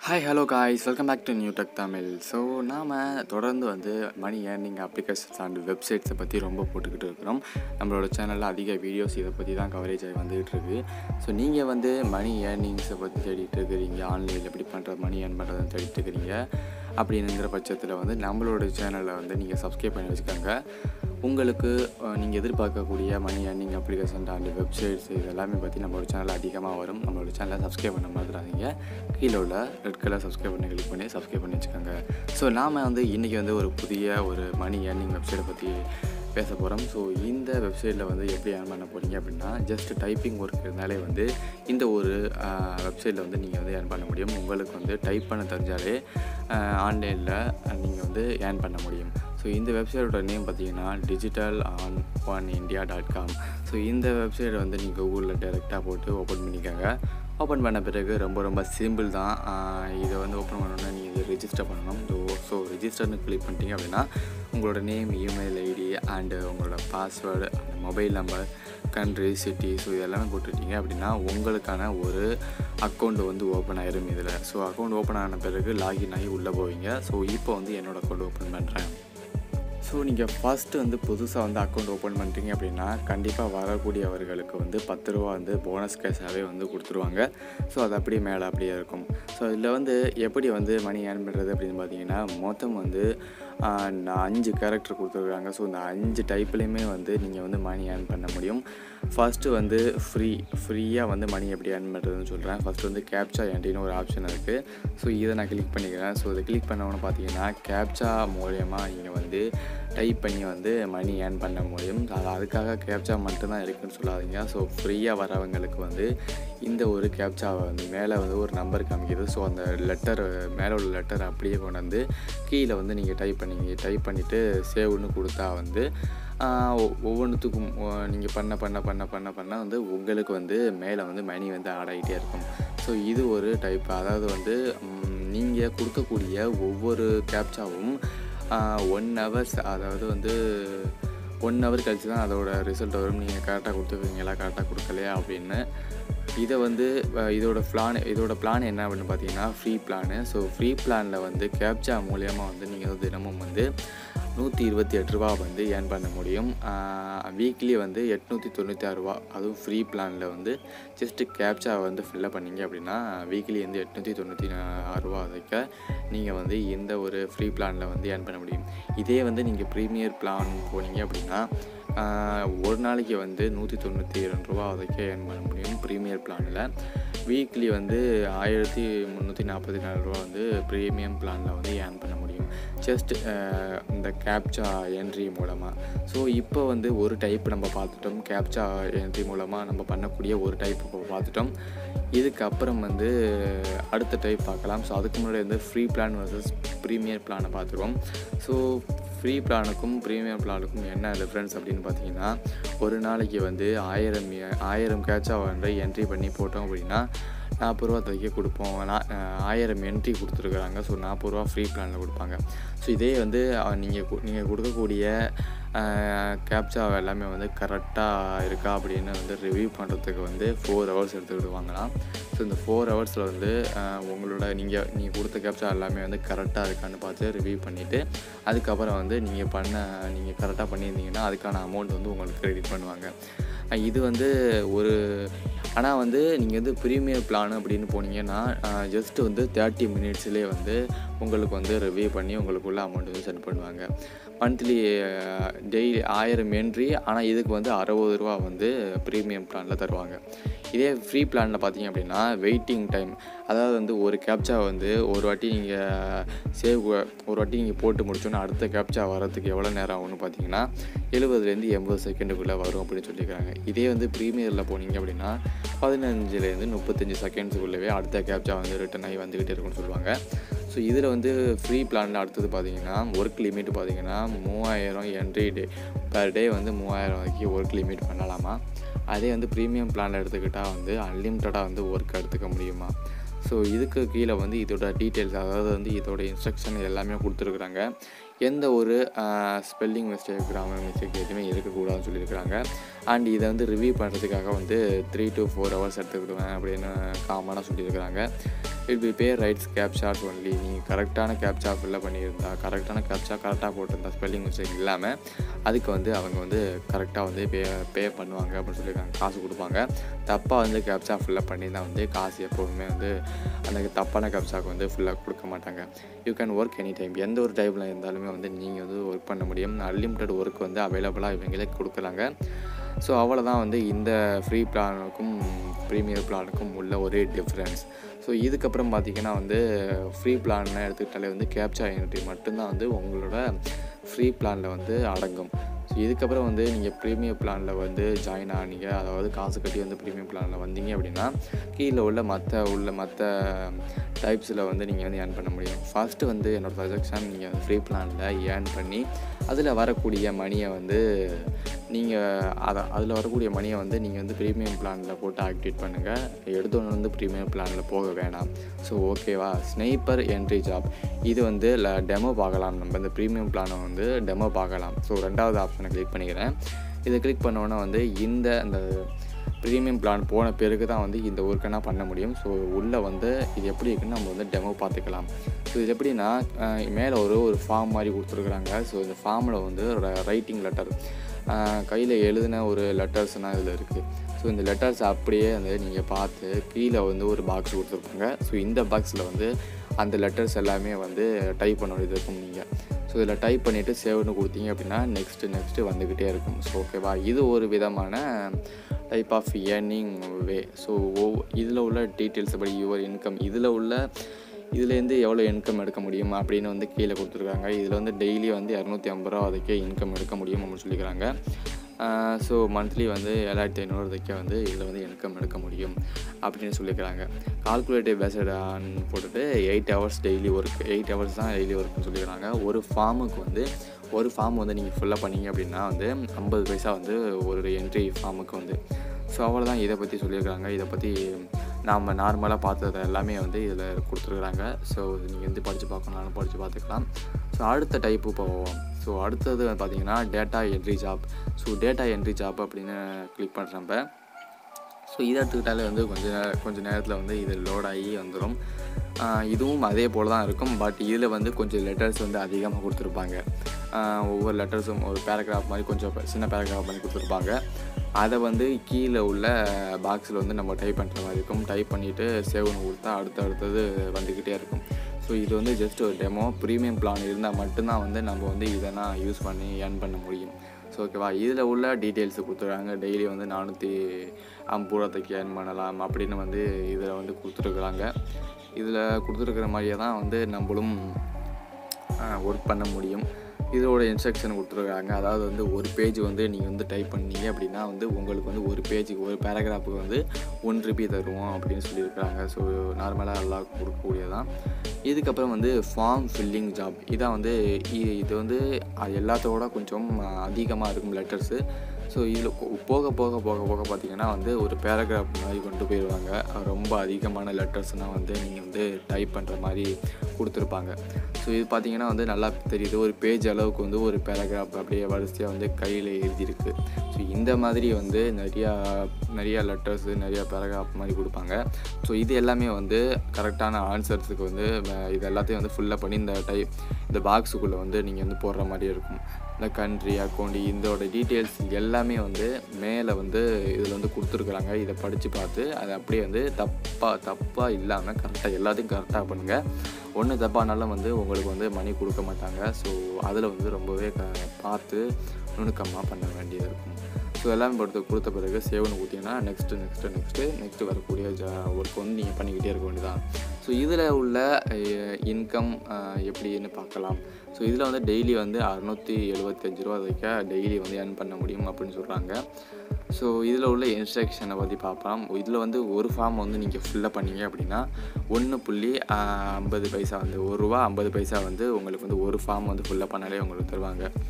hi hello guys welcome back to new tech Tamil so நாம் தொடர்ந்து வந்து மணி ஏர்னிங் அப்ளிகேஷன்ஸ் அண்ட் வெப்சைட்ஸை பற்றி ரொம்ப போட்டுக்கிட்டு இருக்கிறோம் நம்மளோட சேனலில் அதிக வீடியோஸ் இதை பற்றி தான் கவரேஜ் ஆகி வந்துகிட்டு இருக்கு ஸோ நீங்கள் வந்து மணி ஏர்னிங்ஸை பற்றி தேடிட்டு இருக்கிறீங்க ஆன்லைனில் எப்படி பண்ணுறது மணி ஏர்ன் பண்ணுறதுன்னு தேடிட்டு இருக்கிறீங்க அப்படிங்கிற பட்சத்தில் வந்து நம்மளோட சேனலை வந்து நீங்கள் சப்ஸ்கிரைப் பண்ணி வச்சுக்கோங்க உங்களுக்கு நீங்கள் எதிர்பார்க்கக்கூடிய money earning application and websites இது எல்லாமே பற்றி நம்மளோட சேனலில் அதிகமாக வரும் நம்மளோட சேனலை சப்ஸ்கிரைப் பண்ண மறந்துடாதீங்க கீழே உள்ள ரெட் கலர் சப்ஸ்கிரைப் பண்ணி கிளிக் பண்ணி சப்ஸ்கிரைப் பண்ணி வச்சுக்கோங்க ஸோ நாம் வந்து இன்றைக்கி வந்து ஒரு புதிய ஒரு மணி ஏர்னிங் வெப்சைட்டை பற்றி பேச போகிறோம் ஸோ இந்த வெப்சைட்டில் வந்து எப்படி ஏர்ன் பண்ண போகிறீங்க அப்படின்னா ஜஸ்ட் டைப்பிங் ஒர்க் இருந்தாலே வந்து இந்த ஒரு வெப்சைட்டில் வந்து நீங்கள் வந்து ஏர்ன் பண்ண முடியும் உங்களுக்கு வந்து டைப் பண்ண தெரிஞ்சாலே ஆன்லைனில் நீங்கள் வந்து ஏர்ன் பண்ண முடியும் ஸோ இந்த வெப்சைட்டோட நேம் பார்த்தீங்கன்னா digital on one India dot com so இந்த வெப்சைட் வந்து நீங்கள் கூகுளில் டேரெக்டாக போட்டு ஓப்பன் பண்ணிக்கோங்க ஓப்பன் பண்ண பிறகு ரொம்ப ரொம்ப சிம்பிள் தான் இதை வந்து ஓப்பன் பண்ணணுன்னா நீங்கள் இதை ரிஜிஸ்டர் பண்ணணும் ஸோ ஸோ ரிஜிஸ்டர்னு கிளிக் பண்ணிட்டீங்க அப்படின்னா உங்களோட நேம் இமெயில் ஐடி அண்டு உங்களோட பாஸ்வேர்டு அந்த mobile number country city so இதெல்லாமே போட்டுட்டீங்க அப்படின்னா உங்களுக்கான ஒரு அக்கௌண்ட் வந்து ஓப்பன் ஆயிரும் இதில் ஸோ அக்கௌண்ட் ஓப்பன் ஆன பிறகு லாகின் ஆகி உள்ளே போவீங்க ஸோ இப்போ வந்து என்னோடய அக்கௌண்ட் ஓப்பன் பண்ணுறேன் ஸோ நீங்கள் ஃபஸ்ட்டு வந்து புதுசாக வந்து அக்கௌண்ட் ஓப்பன் பண்ணுறீங்க அப்படின்னா கண்டிப்பாக வரக்கூடியவர்களுக்கு வந்து பத்து ரூபா வந்து போனஸ் கேஷாகவே வந்து கொடுத்துருவாங்க ஸோ அது அப்படியே மேலே அப்படியே இருக்கும் ஸோ இதில் வந்து எப்படி வந்து மணி ஏர்ன் பண்ணுறது அப்படின்னு பார்த்தீங்கன்னா மொத்தம் வந்து அஞ்சு கேரக்டர் கொடுத்துருக்காங்க ஸோ இந்த அஞ்சு டைப்லேயுமே வந்து நீங்கள் வந்து மணி ஏர்ன் பண்ண முடியும் ஃபஸ்ட்டு வந்து ஃப்ரீ ஃப்ரீயாக வந்து மணி எப்படி ஏர்ன் பண்ணுறதுன்னு சொல்கிறேன் ஃபஸ்ட்டு வந்து கேப்சா என்ட்ரின்னு ஒரு ஆப்ஷன் இருக்குது ஸோ இதை நான் கிளிக் பண்ணிக்கிறேன் ஸோ இதை கிளிக் பண்ணவொன்னு பார்த்தீங்கன்னா கேப்சா மூலயமா நீங்கள் வந்து டைப் பண்ணி வந்து மணி ஏர்ன் பண்ண முடியும் அது அதுக்காக கேப்சா மட்டும்தான் இருக்குன்னு சொல்லாதீங்க ஸோ ஃப்ரீயாக வரவங்களுக்கு வந்து இந்த ஒரு கேப்சாவை வந்து மேலே வந்து ஒரு நம்பர் காமிக்குது ஸோ அந்த லெட்டர் மேலே உள்ள லெட்டர் அப்படியே கொண்டு வந்து கீழே வந்து நீங்கள் டைப் பண்ணி டைப் பண்ணிவிட்டு சேவ்னு கொடுத்தா வந்து ஒவ்வொன்றுத்துக்கும் நீங்கள் பண்ண பண்ண பண்ண பண்ண பண்ண வந்து உங்களுக்கு வந்து மேலே வந்து மணி வந்து ஆட் ஆகிட்டே இருக்கும் ஸோ இது ஒரு டைப் அதாவது வந்து நீங்கள் கொடுக்கக்கூடிய ஒவ்வொரு கேப்சாவும் ஒன் ஹவர்ஸ் அதாவது வந்து ஒன் ஹவர் கழிச்சு தான் அதோட ரிசல்ட் வரும் நீங்கள் கரெக்டாக கொடுத்துருக்கீங்களா கரெக்டாக கொடுக்கலையா அப்படின்னு இதை வந்து இதோட பிளான் இதோட பிளான் என்ன அப்படின்னு பார்த்தீங்கன்னா ஃப்ரீ பிளானு ஸோ ஃப்ரீ பிளானில் வந்து கேப்சா மூலியமாக வந்து நீங்கள் தினமும் வந்து நூற்றி இருபத்தி எட்டு ரூபா வந்து ஏர்ன் பண்ண முடியும் வீக்லி வந்து எட்நூற்றி தொண்ணூற்றி ஆறு ரூபா அதுவும் ஃப்ரீ பிளானில் வந்து ஜஸ்ட்டு கேப்சா வந்து ஃபில்லப் பண்ணிங்க அப்படின்னா வீக்லி வந்து எட்நூற்றி தொண்ணூற்றி ஆறு ரூபா வரைக்க நீங்கள் வந்து இந்த ஒரு ஃப்ரீ பிளானில் வந்து ஏர்ன் பண்ண முடியும் இதே வந்து நீங்கள் ப்ரீமியர் பிளான் போனீங்க அப்படின்னா ஒரு நாளைக்கு வந்து நூற்றி தொண்ணூற்றி ரெண்டு ரூபா வரைக்கும் ஏர்ன் பண்ண முடியும் ப்ரீமியர் பிளானில் வீக்லி வந்து ஆயிரத்தி முந்நூற்றி நாற்பத்தி நாலு ரூபா வந்து ப்ரீமியம் பிளானில் வந்து ஏர்ன் பண்ண முடியும் ஜஸ்ட் இந்த கேப்சா என்ட்ரி மூலமாக ஸோ இப்போ வந்து ஒரு டைப் நம்ம பார்த்துட்டோம் கேப்சா என்ட்ரி மூலமாக நம்ம பண்ணக்கூடிய ஒரு டைப் இப்போ பார்த்துட்டோம் இதுக்கப்புறம் வந்து அடுத்த டைப் பார்க்கலாம் ஸோ அதுக்கு முன்னாடி வந்து ஃப்ரீ பிளான் வர்சஸ் ப்ரீமியர் பிளானை பார்த்துருவோம் ஸோ ஃப்ரீ பிளானுக்கும் ப்ரீமியம் பிளானுக்கும் என்ன டிஃப்ரென்ஸ் அப்படின்னு பார்த்தீங்கன்னா ஒரு நாளைக்கு வந்து ஆயிரம் ஆயிரம் கேட்சா வந்து என்ட்ரி பண்ணி போட்டோம் அப்படின்னா நாற்பது ரூபா தைக்க கொடுப்போம் நான் ஆயிரம் என்ட்ரி கொடுத்துருக்குறாங்க ஸோ நாற்பது ரூபா ஃப்ரீ பிளானில் கொடுப்பாங்க ஸோ இதே வந்து நீங்கள் நீங்கள் கொடுக்கக்கூடிய கேப்சா எல்லாமே வந்து கரெக்டாக இருக்கா அப்படின்னு வந்து ரிவ்யூ பண்ணுறதுக்கு வந்து ஃபோர் ஹவர்ஸ் எடுத்துக்கிட்டு வாங்கலாம் ஸோ இந்த ஃபோர் ஹவர்ஸில் வந்து உங்களோட நீங்கள் நீங்கள் கொடுத்த கேப்சா எல்லாமே வந்து கரெக்டாக இருக்கான்னு பார்த்து ரிவ்யூ பண்ணிவிட்டு அதுக்கப்புறம் வந்து நீங்கள் பண்ண நீங்கள் கரெக்டாக பண்ணியிருந்தீங்கன்னா அதுக்கான அமௌண்ட் வந்து உங்களுக்கு க்ரெடிட் பண்ணுவாங்க இது வந்து ஒரு ஆனால் வந்து நீங்கள் வந்து ப்ரீமியர் பிளான் அப்படின்னு போனீங்கன்னா ஜஸ்ட்டு வந்து தேர்ட்டி மினிட்ஸ்லேயே வந்து உங்களுக்கு வந்து ரிவ்யூ பண்ணி உங்களுக்குள்ள அமௌண்ட் வந்து சென்ட் பண்ணுவாங்க மந்த்லி டெய்லி ஆயிரம் என்ட்ரி ஆனால் இதுக்கு வந்து அறுபது ரூபா வந்து ப்ரீமியம் பிளானில் தருவாங்க இதே ஃப்ரீ பிளானில் பார்த்தீங்க அப்படின்னா வெயிட்டிங் டைம் அதாவது வந்து ஒரு கேப்சா வந்து ஒரு வாட்டி நீங்கள் சேவ் ஒரு வாட்டி நீங்கள் போட்டு முடிச்சோன்னா அடுத்த கேப்சா வரதுக்கு எவ்வளோ நேரம் ஆகும்னு பார்த்தீங்கன்னா எழுபதுலேருந்து எண்பது செகண்டுக்குள்ளே வரும் அப்படின்னு சொல்லியிருக்காங்க இதே வந்து ப்ரீமியரில் போனீங்க அப்படின்னா பதினஞ்சுலேருந்து முப்பத்தஞ்சு செகண்ட்ஸுக்குள்ளவே அடுத்த கேப்சா வந்து ரிட்டன் ஆகி வந்துக்கிட்டே இருக்குன்னு சொல்லுவாங்க ஸோ இதில் வந்து ஃப்ரீ பிளானில் அடுத்தது பார்த்தீங்கன்னா ஒர்க் லிமிட் பார்த்தீங்கன்னா மூவாயிரம் என்ட்ரி டே பர் டே வந்து மூவாயிரம் வரைக்கும் ஒர்க் லிமிட் பண்ணலாமா அதே வந்து ப்ரீமியம் பிளானில் எடுத்துக்கிட்டால் வந்து அன்லிமிட்டடாக வந்து ஒர்க் எடுத்துக்க முடியுமா ஸோ இதுக்கு கீழே வந்து இதோட டீட்டெயில்ஸ் அதாவது வந்து இதோட இன்ஸ்ட்ரக்ஷன் எல்லாமே கொடுத்துருக்குறாங்க எந்த ஒரு ஸ்பெல்லிங் மிஸ்டேக் கிராமர் மிஸ்டேக் எதுவுமே இருக்கக்கூடாதுன்னு சொல்லியிருக்கிறாங்க அண்ட் இதை வந்து ரிவ்யூ பண்ணுறதுக்காக வந்து த்ரீ டு ஃபோர் ஹவர்ஸ் எடுத்துக்கிடுவேன் அப்படின்னு காமனாக சொல்லியிருக்கிறாங்க இட் பி பே ரைட்ஸ் கேப்சாட் ஒன்லி நீங்கள் கரெக்டான கேப்சா ஃபில்லப் பண்ணியிருந்தா கரெக்டான கேப்சா கரெக்டாக போட்டிருந்தா ஸ்பெல்லிங் மிஸ்டேக் இல்லாமல் அதுக்கு வந்து அவங்க வந்து கரெக்டாக வந்து பே பே பண்ணுவாங்க அப்படின்னு சொல்லியிருக்காங்க காசு கொடுப்பாங்க தப்பாக வந்து கேப்சா ஃபில்லப் பண்ணியிருந்தா வந்து காசு எப்போதுமே வந்து அந்த தப்பான கேப்சாக்கு வந்து ஃபுல்லாக கொடுக்க மாட்டாங்க you can work any time எந்த ஒரு டைமில் இருந்தாலுமே வந்து நீங்கள் வந்து ஒர்க் பண்ண முடியும் அன்லிமிட்டட் ஒர்க் வந்து அவைலபிளாக இவங்களே கொடுக்குறாங்க ஸோ அவ்வளோதான் வந்து இந்த ஃப்ரீ பிளானுக்கும் ப்ரீமியர் பிளானுக்கும் உள்ள ஒரே டிஃப்ரென்ஸ் ஸோ இதுக்கப்புறம் பார்த்தீங்கன்னா வந்து ஃப்ரீ பிளான் எடுத்துக்கிட்டாலே வந்து கேப்சா என்ட்ரி மட்டும்தான் வந்து உங்களோட ஃப்ரீ பிளானில் வந்து அடங்கும் ஸோ இதுக்கப்புறம் வந்து நீங்கள் ப்ரீமியம் பிளானில் வந்து ஜாயின் ஆனீங்க அதாவது காசு கட்டி வந்து ப்ரீமியம் பிளானில் வந்தீங்க அப்படின்னா கீழே உள்ள மற்ற உள்ள மற்ற டைப்ஸில் வந்து நீங்கள் வந்து ஏர்ன் பண்ண முடியும் ஃபஸ்ட்டு வந்து என்னோடய சஜஷன் நீங்கள் ஃப்ரீ பிளானில் ஏர்ன் பண்ணி அதில் வரக்கூடிய மணியை வந்து நீங்கள் அதை அதில் வரக்கூடிய மணியை வந்து நீங்கள் வந்து ப்ரீமியம் பிளானில் போட்டு ஆக்டிவேட் பண்ணுங்கள் எடுத்தோன்னு வந்து ப்ரீமியம் பிளானில் போக வேணாம் ஸோ ஓகேவா ஸ்னைப்பர் என்ட்ரி ஜாப் இது வந்து டெமோ பார்க்கலாம் நம்ம இந்த ப்ரீமியம் பிளானை வந்து டெமோ பார்க்கலாம் ஸோ ரெண்டாவது ஆப்ஷனை கிளிக் பண்ணிக்கிறேன் இதை கிளிக் பண்ணோன்னே வந்து இந்த அந்த ப்ரீமியம் பிளான் போன பிறகு தான் வந்து இந்த ஒர்க்கை நான் பண்ண முடியும் ஸோ உள்ளே வந்து இது எப்படி இருக்குன்னு நம்ம வந்து டெமோ பார்த்துக்கலாம் ஸோ இது எப்படின்னா மேலே ஒரு ஒரு ஃபார்ம் மாதிரி கொடுத்துருக்குறாங்க ஸோ இந்த ஃபார்மில் வந்து ரைட்டிங் லெட்டர் கையில் எழுதின ஒரு லெட்டர்ஸ்னால் இதில் இருக்குது ஸோ இந்த லெட்டர்ஸ் அப்படியே வந்து நீங்கள் பார்த்து கீழே வந்து ஒரு பாக்ஸ் கொடுத்துருப்பாங்க ஸோ இந்த பாக்ஸில் வந்து அந்த லெட்டர்ஸ் எல்லாமே வந்து டைப் பண்ண வேண்டியது இருக்கும் நீங்கள் ஸோ இதில் டைப் பண்ணிவிட்டு சேவ்னு கொடுத்தீங்க அப்படின்னா நெக்ஸ்ட்டு நெக்ஸ்ட்டு வந்துக்கிட்டே இருக்கும் ஸோ ஓகேவா இது ஒரு விதமான type of earning way so ஓ இதில் உள்ள டீட்டெயில்ஸ் படி யுவர் இன்கம் இதில் உள்ள இதுலேருந்து எவ்வளோ இன்கம் எடுக்க முடியும் அப்படின்னு வந்து கீழே கொடுத்துருக்காங்க இதில் வந்து டெய்லி வந்து இரநூத்தி ஐம்பது ரூபா வரைக்கே இன்கம் எடுக்க முடியும் அப்படின்னு சொல்லிக்கிறாங்க ஸோ மந்த்லி வந்து ஏழாயிரத்தி ஐநூறு வரைக்கும் வந்து இதில் வந்து இன்கம் எடுக்க முடியும் அப்படின்னு சொல்லிக்கிறாங்க கால்குலேட்டிவ் பேசடான்னு போட்டுட்டு eight hours daily work eight hours தான் டெய்லி ஒர்க்னு சொல்லிக்கிறாங்க ஒரு ஃபார்முக்கு வந்து ஒரு ஃபார்ம் வந்து நீங்கள் ஃபுல்லாக பண்ணீங்க அப்படின்னா வந்து ஐம்பது பைசா வந்து ஒரு என்ட்ரி ஃபார்முக்கு வந்து ஸோ அவ்வளோதான் இதை பற்றி சொல்லியிருக்காங்க இதை பற்றி நாம் நார்மலாக பார்த்தது எல்லாமே வந்து இதில் கொடுத்துருக்குறாங்க ஸோ நீங்கள் வந்து படித்து பார்க்கணுனாலும் படித்து பார்த்துக்கலாம் ஸோ அடுத்த டைப்பு போவோம் ஸோ அடுத்தது பார்த்தீங்கன்னா data entry job so data entry job அப்படின்னு கிளிக் பண்ணுறப்ப ஸோ இதை எடுத்துக்கிட்டாலே வந்து கொஞ்ச நேர கொஞ்சம் நேரத்தில் வந்து இது லோட் ஆகி வந்துடும் இதுவும் அதே போல் தான் இருக்கும் பட் இதில் வந்து கொஞ்சம் லெட்டர்ஸ் வந்து அதிகமாக கொடுத்துருப்பாங்க ஒவ்வொரு லெட்டர்ஸும் ஒரு பேராகிராஃப் மாதிரி கொஞ்சம் சின்ன பேராகிராஃப் மாதிரி கொடுத்துருப்பாங்க அதை வந்து கீழே உள்ள பாக்ஸில் வந்து நம்ம டைப் பண்ணுற மாதிரி இருக்கும் டைப் பண்ணிவிட்டு சேவ்னு கொடுத்தா அடுத்து அடுத்தது வந்துக்கிட்டே இருக்கும் ஸோ இது வந்து ஜஸ்ட் ஒரு டெமோ ப்ரீமியம் பிளான் இருந்தால் மட்டும்தான் வந்து நம்ம வந்து இதெல்லாம் யூஸ் பண்ணி ஏர்ன் பண்ண முடியும் ஸோ ஓகேவா இதில் உள்ள டீட்டெயில்ஸ் கொடுத்துருக்காங்க டெய்லி வந்து நானூற்றி ஐம்பது ரூபாய்க்கு ஏர்ன் பண்ணலாம் அப்படின்னு வந்து இதில் வந்து கொடுத்துருக்குறாங்க இதில் கொடுத்துருக்குற மாதிரியே தான் வந்து நம்மளும் ஒர்க் பண்ண முடியும் இதோட இன்ஸ்ட்ரக்ஷன் கொடுத்துருக்காங்க அதாவது வந்து ஒரு பேஜ் வந்து நீங்கள் வந்து டைப் பண்ணீங்க அப்படின்னா வந்து உங்களுக்கு வந்து ஒரு பேஜுக்கு ஒரு பேராகிராஃபுக்கு வந்து ஒன் ருபி தருவோம் அப்படின்னு சொல்லியிருக்காங்க ஸோ நார்மலாக எல்லாம் கொடுக்கக்கூடியதான் இதுக்கப்புறம் வந்து ஃபார்ம் ஃபில்லிங் ஜாப் இதான் வந்து இது வந்து எல்லாத்தோட கொஞ்சம் அதிகமாக இருக்கும் லெட்டர்ஸு ஸோ இதில் போக போக போக போக பார்த்திங்கன்னா வந்து ஒரு பேராகிராஃப் மாதிரி கொண்டு போயிடுவாங்க ரொம்ப அதிகமான லெட்டர்ஸ்னால் வந்து நீங்கள் வந்து டைப் பண்ணுற மாதிரி கொடுத்துருப்பாங்க ஸோ இது பார்த்திங்கன்னா வந்து நல்லா தெரியுது ஒரு பேஜ் அளவுக்கு வந்து ஒரு பேராகிராஃப் அப்படியே வரிசையாக வந்து கையில் எழுதியிருக்கு ஸோ இந்த மாதிரி வந்து நிறையா நிறையா லெட்டர்ஸு நிறையா பேராகிராஃப் மாதிரி கொடுப்பாங்க ஸோ இது எல்லாமே வந்து கரெக்டான ஆன்சர்ஸுக்கு வந்து இது எல்லாத்தையும் வந்து ஃபுல்லாக பண்ணி இந்த டைப் இந்த பாக்ஸுக்குள்ளே வந்து நீங்கள் வந்து போடுற மாதிரி இருக்கும் இந்த கண்ட்ரி அக்கௌண்ட் இதோட டீட்டெயில்ஸ் எல்லாமே வந்து மேலே வந்து இதில் வந்து கொடுத்துருக்குறாங்க இதை படித்து பார்த்து அதை அப்படியே வந்து தப்பாக தப்பாக இல்லாமல் கரெக்டாக எல்லாத்தையும் கரெக்டாக பண்ணுங்கள் ஒன்று தப்பானாலும் வந்து உங்களுக்கு வந்து மணி கொடுக்க மாட்டாங்க ஸோ அதில் வந்து ரொம்பவே க பார்த்து நுணுக்கமாக பண்ண வேண்டியது இருக்கும் ஸோ எல்லாமே பொறுத்து கொடுத்த பிறகு சேவ்னு கொடுத்தீங்கன்னா நெக்ஸ்ட்டு நெக்ஸ்ட்டு நெக்ஸ்ட்டு நெக்ஸ்ட்டு வரக்கூடிய ஜா ஒர்க் வந்து நீங்கள் பண்ணிக்கிட்டே இருக்க வேண்டியதான் ஸோ இதில் உள்ள இன்கம் எப்படின்னு பார்க்கலாம் ஸோ இதில் வந்து டெய்லி வந்து அறநூற்றி எழுபத்தஞ்சு ரூபா வரைக்கும் டெய்லி வந்து ஏர்ன் பண்ண முடியும் அப்படின்னு சொல்கிறாங்க ஸோ இதில் உள்ள இன்ஸ்ட்ரக்ஷனை பற்றி பார்க்கலாம் இதில் வந்து ஒரு ஃபார்ம் வந்து நீங்கள் ஃபில்லப் பண்ணீங்க அப்படின்னா ஒன்று புள்ளி ஐம்பது பைசா வந்து ஒரு ரூபா ஐம்பது பைசா வந்து உங்களுக்கு வந்து ஒரு ஃபார்ம் வந்து ஃபில்லப் பண்ணாலே உங்களுக்கு தருவாங்க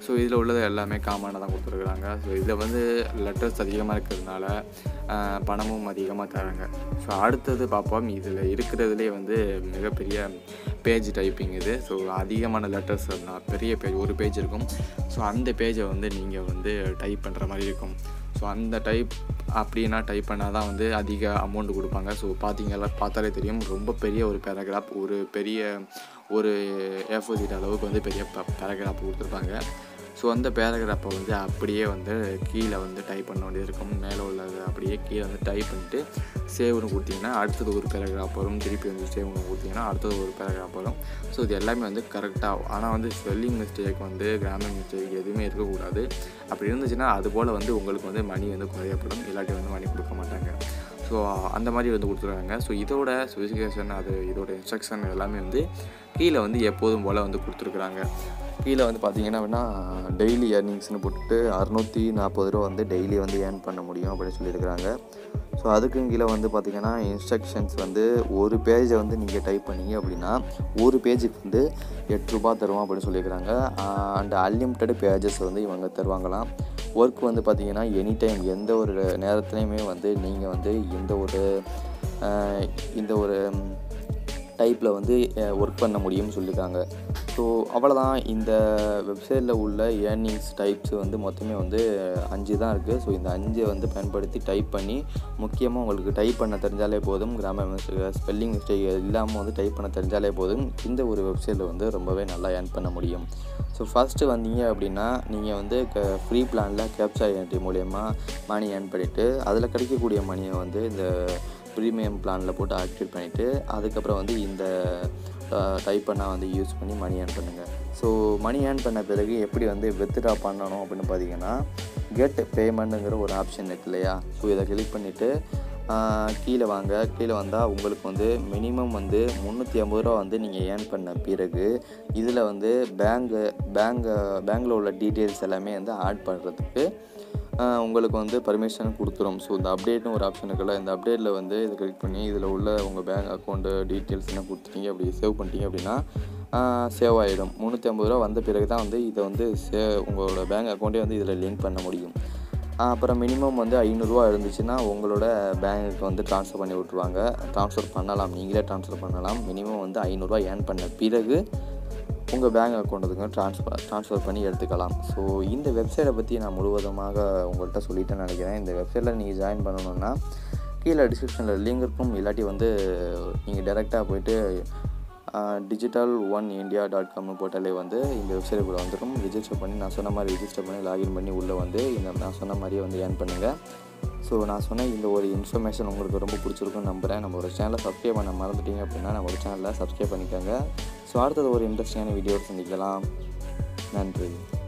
ஸோ இதில் உள்ளது எல்லாமே காமனாக தான் கொடுத்துருக்குறாங்க ஸோ இதில் வந்து லெட்டர்ஸ் அதிகமாக இருக்கிறதுனால ஆஹ், பணமும் அதிகமாக தராங்க ஸோ அடுத்தது பார்ப்போம் இதில் இருக்கிறதுலே வந்து மிகப்பெரிய பேஜ் டைப்பிங் இது ஸோ அதிகமான லெட்டர்ஸ் பெரிய பேஜ் ஒரு பேஜ் இருக்கும் ஸோ அந்த பேஜை வந்து நீங்கள் வந்து டைப் பண்ணுற மாதிரி இருக்கும் ஸோ அந்த டைப் அப்படின்னா டைப் பண்ணால் தான் வந்து அதிக அமௌண்ட் கொடுப்பாங்க ஸோ பார்த்தீங்களா பார்த்தாலே தெரியும் ரொம்ப பெரிய ஒரு பேராகிராஃப் ஒரு பெரிய ஒரு ஏஃபோசிட் அளவுக்கு வந்து பெரிய பேராகிராஃப் கொடுத்துருப்பாங்க ஸோ அந்த பேராகிராஃபை வந்து அப்படியே வந்து கீழே வந்து டைப் பண்ண வேண்டியது இருக்கும் மேலே உள்ளது அப்படியே கீழே வந்து டைப் பண்ணிட்டு சேவ்னு கொடுத்தீங்கன்னா அடுத்தது ஒரு பேராகிராஃப் வரும் திருப்பி வந்து சேவ்னு கொடுத்தீங்கன்னா அடுத்தது ஒரு பேராகிராஃப் வரும் ஸோ இது எல்லாமே வந்து கரெக்டாக ஆனால் வந்து ஸ்பெல்லிங் மிஸ்டேக் வந்து கிராமர் மிஸ்டேக் எதுவுமே இருக்கக்கூடாது அப்படி இருந்துச்சுன்னா அது போல் வந்து உங்களுக்கு வந்து மணி வந்து குறையப்படும் இல்லாட்டி வந்து மணி கொடுக்க மாட்டாங்க ஸோ அந்த மாதிரி வந்து கொடுத்துருக்காங்க ஸோ இதோட ஸ்பெசிஃபிகேஷன் அது இதோட இன்ஸ்ட்ரக்ஷன் எல்லாமே வந்து கீழே வந்து எப்போதும் போல் வந்து கொடுத்துருக்குறாங்க கீழே வந்து பார்த்தீங்கன்னா அப்படின்னா டெய்லி ஏர்னிங்ஸ்னு போட்டுட்டு அறநூற்றி நாற்பது ரூபா வந்து டெய்லி வந்து ஏர்ன் பண்ண முடியும் அப்படின்னு சொல்லியிருக்கிறாங்க ஸோ அதுக்கும் கீழே வந்து பார்த்தீங்கன்னா இன்ஸ்ட்ரக்ஷன்ஸ் வந்து ஒரு பேஜை வந்து நீங்கள் டைப் பண்ணீங்க அப்படின்னா ஒரு பேஜுக்கு வந்து எட்டு ரூபா தருவோம் அப்படின்னு சொல்லியிருக்கிறாங்க அண்ட் அன்லிமிட்டெட் பேஜஸ் வந்து இவங்க தருவாங்களாம் ஒர்க் வந்து பார்த்தீங்கன்னா எனி டைம் எந்த ஒரு நேரத்துலையுமே வந்து நீங்கள் வந்து இந்த ஒரு ஆஹ், இந்த ஒரு டைப்பில் வந்து ஒர்க் பண்ண முடியும்னு சொல்லியிருக்காங்க ஸோ அவ்வளோதான் இந்த வெப்சைட்டில் உள்ள ஏர்னிங்ஸ் டைப்ஸ் வந்து மொத்தமே வந்து அஞ்சு தான் இருக்குது ஸோ இந்த அஞ்சை வந்து பயன்படுத்தி டைப் பண்ணி முக்கியமாக உங்களுக்கு டைப் பண்ண தெரிஞ்சாலே போதும் கிராமர் ஸ்பெல்லிங் மிஸ்டேக் இல்லாமல் வந்து டைப் பண்ண தெரிஞ்சாலே போதும் இந்த ஒரு வெப்சைட்டில் வந்து ரொம்பவே நல்லா ஏர்ன் பண்ண முடியும் ஸோ ஃபஸ்ட்டு வந்தீங்க அப்படின்னா நீங்கள் வந்து க ஃப்ரீ பிளானில் கேப்சா என்ட்ரி மூலயமா மணி ஏர்ன் பண்ணிவிட்டு அதில் கிடைக்கக்கூடிய மணியை வந்து இந்த ப்ரீமியம் பிளானில் போட்டு ஆக்டிவேட் பண்ணிவிட்டு அதுக்கப்புறம் வந்து இந்த டைப் பண்ணால் வந்து யூஸ் பண்ணி மணி ஏர்ன் பண்ணுங்கள் ஸோ மணி ஏர்ன் பண்ண பிறகு எப்படி வந்து வித்ட்ரா பண்ணணும் அப்படின்னு பார்த்தீங்கன்னா கெட் பேமெண்ட்டுங்கிற ஒரு ஆப்ஷன் இருக்கு இல்லையா ஸோ இதை கிளிக் பண்ணிவிட்டு கீழே வாங்க கீழே வந்தால் உங்களுக்கு வந்து மினிமம் வந்து முந்நூற்றி ஐம்பது ரூபா வந்து நீங்கள் ஏர்ன் பண்ண பிறகு இதில் வந்து பேங்கு பேங்கு பேங்கில் உள்ள டீட்டெயில்ஸ் எல்லாமே வந்து ஆட் பண்ணுறதுக்கு ஆஹ் உங்களுக்கு வந்து பர்மிஷன் கொடுத்துரும் ஸோ இந்த அப்டேட்னு ஒரு ஆப்ஷன் இருக்குல்ல இந்த அப்டேட்டில் வந்து இதை கிளிக் பண்ணி இதில் உள்ள உங்கள் பேங்க் அக்கௌண்ட்டு டீட்டெயில்ஸ் என்ன கொடுத்துட்டீங்க அப்படி சேவ் பண்ணிட்டீங்க அப்படின்னா சேவ் ஆகிடும் முந்நூற்றி ஐம்பது ரூபா வந்த பிறகு தான் வந்து இதை வந்து சே உங்களோட பேங்க் அக்கௌண்ட்டே வந்து இதில் லிங்க் பண்ண முடியும் ஆஹ் அப்புறம் மினிமம் வந்து ஐநூறுரூவா இருந்துச்சுன்னா உங்களோட பேங்க்குக்கு வந்து ட்ரான்ஸ்ஃபர் பண்ணி விட்ருவாங்க ட்ரான்ஸ்ஃபர் பண்ணலாம் நீங்களே ட்ரான்ஸ்ஃபர் பண்ணலாம் மினிமம் வந்து ஐநூறுரூவா ஏர்ன் பண்ண பிறகு உங்கள் பேங்க் அக்கௌண்ட்டுக்கு ட்ரான்ஸ்ஃபர் ட்ரான்ஸ்ஃபர் பண்ணி எடுத்துக்கலாம் ஸோ இந்த வெப்சைட்டை பற்றி நான் முழுவதுமாக உங்கள்கிட்ட சொல்லிட்டேன்னு நினைக்கிறேன் இந்த வெப்சைட்டில் நீங்கள் ஜாயின் பண்ணணுன்னா கீழே டிஸ்கிரிப்ஷனில் லிங்க் இருக்கும் இல்லாட்டி வந்து நீங்கள் டேரெக்டாக போயிட்டு டிஜிட்டல் ஒன் இந்தியா டாட் காம்னு போட்டாலே வந்து இந்த வெப்சைட்டுக்குள்ளே வந்துடும் ரிஜிஸ்டர் பண்ணி நான் சொன்ன மாதிரி ரிஜிஸ்டர் பண்ணி லாகின் பண்ணி உள்ளே வந்து இந்த நான் சொன்ன மாதிரியே வந்து ஏர்ன் பண்ணுங்கள் ஸோ நான் சொன்ன இந்த ஒரு இன்ஃபர்மேஷன் உங்களுக்கு ரொம்ப பிடிச்சிருக்குன்னு நம்புகிறேன் நம்மளோட சேனலை சப்ஸ்கிரைப் பண்ண மறந்துட்டீங்க அப்படின்னா நம்மளோட சேனலை சப்ஸ்கிரைப் பண்ணிக்கோங்க ஸோ அடுத்தது ஒரு இன்ட்ரெஸ்டிங்கான வீடியோ சந்திக்கலாம் நன்றி